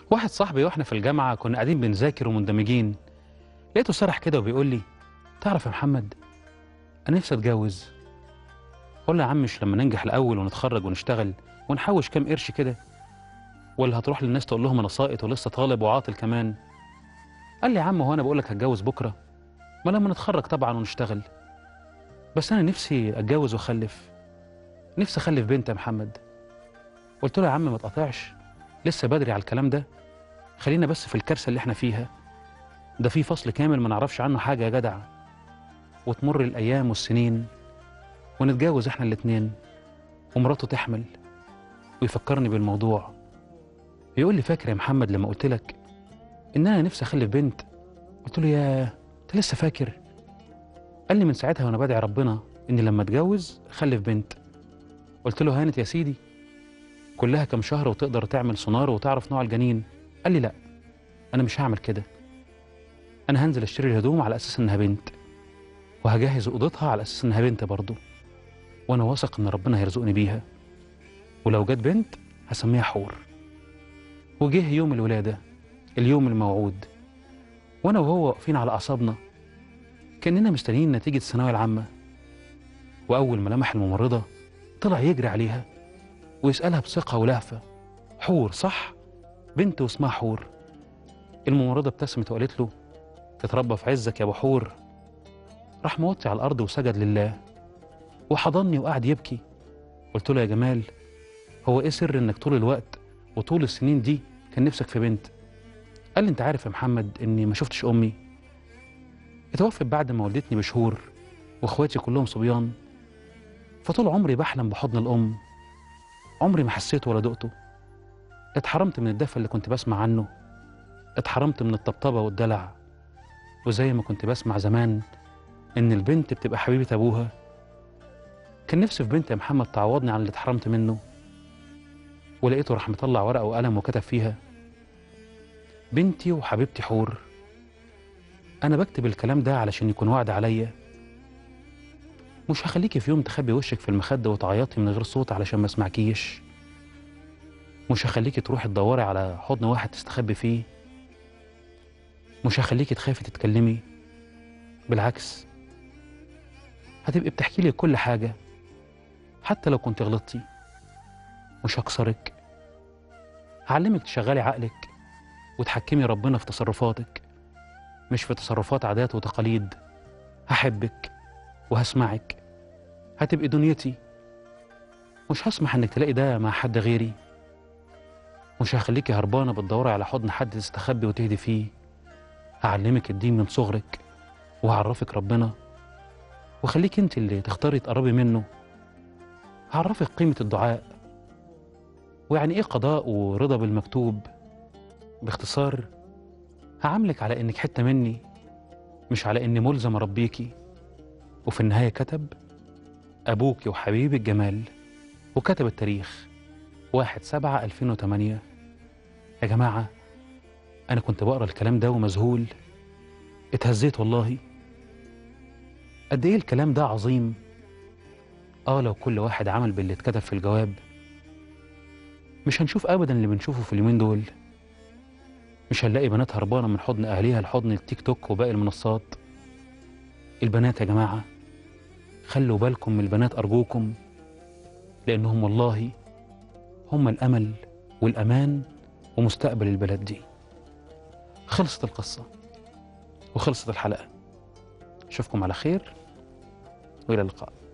واحد صاحبي واحنا في الجامعة كنا قاعدين بنذاكر ومندمجين لقيته سرح كده وبيقول لي تعرف يا محمد أنا نفسي أتجوز قول له يا عم مش لما ننجح الأول ونتخرج ونشتغل ونحوش كام قرش كده ولا هتروح للناس تقول لهم أنا ساقط ولسه طالب وعاطل كمان قال لي يا عم هو أنا بقول لك هتجوز بكرة ما لما نتخرج طبعا ونشتغل بس أنا نفسي أتجوز وأخلف نفسي أخلف بنت يا محمد قلت له يا عم ما تقاطعش لسه بدري على الكلام ده خلينا بس في الكارثة اللي احنا فيها ده في فصل كامل ما نعرفش عنه حاجة يا جدع وتمر الأيام والسنين ونتجوز احنا الاتنين ومراته تحمل ويفكرني بالموضوع يقول لي فاكر يا محمد لما قلت لك إن أنا نفسي أخلف بنت قلت له يا أنت لسه فاكر قال لي من ساعتها وأنا بدعي ربنا إني لما أتجوز أخلف بنت قلت له هانت يا سيدي كلها كام شهر وتقدر تعمل سونار وتعرف نوع الجنين قال لي لا انا مش هعمل كده انا هنزل اشتري الهدوم على اساس انها بنت وهجهز اوضتها على اساس انها بنت برضه وانا واثق ان ربنا هيرزقني بيها ولو جت بنت هسميها حور وجه يوم الولاده اليوم الموعود وانا وهو واقفين على اعصابنا كاننا مستنيين نتيجه الثانويه العامه واول ما لمح الممرضه طلع يجري عليها ويسألها بثقة ولهفة حور صح؟ بنت واسمها حور الممرضة ابتسمت وقالت له تتربى في عزك يا ابو حور راح موطي على الأرض وسجد لله وحضني وقعد يبكي قلت له يا جمال هو ايه سر انك طول الوقت وطول السنين دي كان نفسك في بنت قال لي انت عارف يا محمد اني ما شفتش امي اتوفت بعد ما ولدتني بشهور واخواتي كلهم صبيان فطول عمري بحلم بحضن الام عمري ما حسيته ولا دقته اتحرمت من الدفى اللي كنت بسمع عنه اتحرمت من الطبطبة والدلع وزي ما كنت بسمع زمان إن البنت بتبقى حبيبة أبوها كان نفسي في بنت يا محمد تعوضني عن اللي اتحرمت منه ولقيته راح مطلع ورقة وقلم وكتب فيها بنتي وحبيبتي حور أنا بكتب الكلام ده علشان يكون وعد عليا مش هخليكي في يوم تخبي وشك في المخدة وتعيطي من غير صوت علشان ما اسمعكيش مش هخليكي تروحي تدوري على حضن واحد تستخبي فيه مش هخليكي تخافي تتكلمي بالعكس هتبقي بتحكي لي كل حاجة حتى لو كنت غلطتي مش هكسرك هعلمك تشغلي عقلك وتحكمي ربنا في تصرفاتك مش في تصرفات عادات وتقاليد هحبك وهسمعك هتبقي دنيتي مش هسمح انك تلاقي ده مع حد غيري مش هخليكي هربانه بتدوري على حضن حد تستخبي وتهدي فيه هعلمك الدين من صغرك وهعرفك ربنا وخليك انت اللي تختاري تقربي منه هعرفك قيمه الدعاء ويعني ايه قضاء ورضا بالمكتوب باختصار هعاملك على انك حته مني مش على اني ملزم اربيكي وفي النهاية كتب أبوك وحبيبي الجمال وكتب التاريخ واحد سبعة ألفين وتمانية يا جماعة أنا كنت بقرأ الكلام ده ومذهول اتهزيت والله قد إيه الكلام ده عظيم آه لو كل واحد عمل باللي اتكتب في الجواب مش هنشوف أبدا اللي بنشوفه في اليومين دول مش هنلاقي بنات هربانة من حضن أهليها لحضن التيك توك وباقي المنصات البنات يا جماعة خلوا بالكم من البنات أرجوكم لأنهم والله هم الأمل والأمان ومستقبل البلد دي خلصت القصة وخلصت الحلقة أشوفكم على خير وإلى اللقاء